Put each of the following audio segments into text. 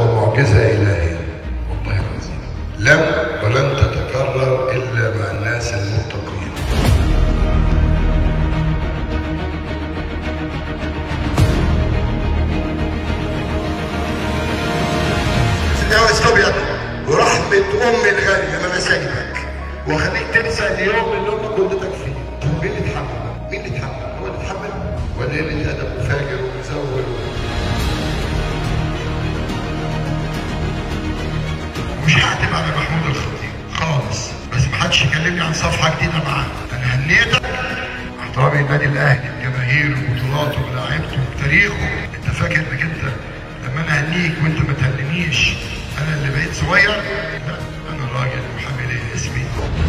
ومعجزة إلهية والله العظيم لم ولن تتكرر إلا مع الناس المتقين يا استبيض ورحمة أمي الغالية ما بسيبك وخليك تنسى اليوم اللي أمك ولدتك فيه مين اللي اتحمل؟ مين اللي اتحمل؟ هو اللي اتحمل؟ ولا اللي أدب وفاجر ومزور مش هعتب على محمود الخطيب خالص بس محدش يكلمني عن صفحة جديدة معاه أنا هنيتك احترامي النادي الأهلي بجماهيره وبطولاته ولاعيبته وتاريخه أنت فاكر إنك أنت لما أنا هنيك وأنت ما تهنينيش أنا اللي بقيت صغير؟ لا أنا الراجل محمل اسمي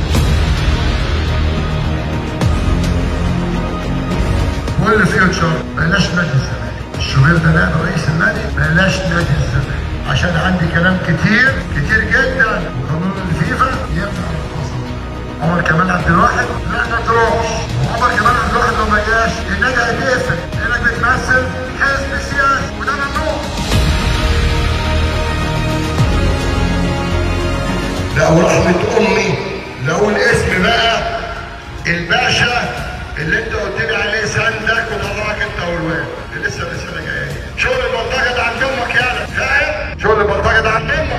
كل فيوتشر بلاش نادي الزمالك الشوبير ده نائب رئيس النادي بلاش نادي الزمالك عشان عندي كلام كتير كتير جدا وقانون الفيفا يمنع الفصل عمر كمال عبد الواحد لا ما تروحش عمر كمال عبد الواحد لو ما جاش النادي هيتقفل لانك بتمثل حزب سياسي وده ممنوع لا ورحمة أمي لو الاسم بقى الباشا اللي انت قلت لي عليه سندك وطلعك انت والواد اللي لسه الرسالة جاية شغل البلطجة ده عند امك يالا فاهم؟ شغل البلطجة ده عند امك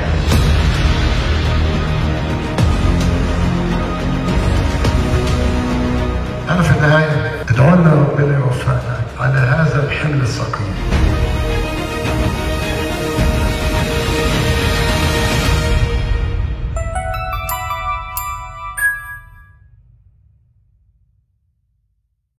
أنا في النهاية ادعوا لنا ربنا يوفقنا على هذا الحمل الثقيل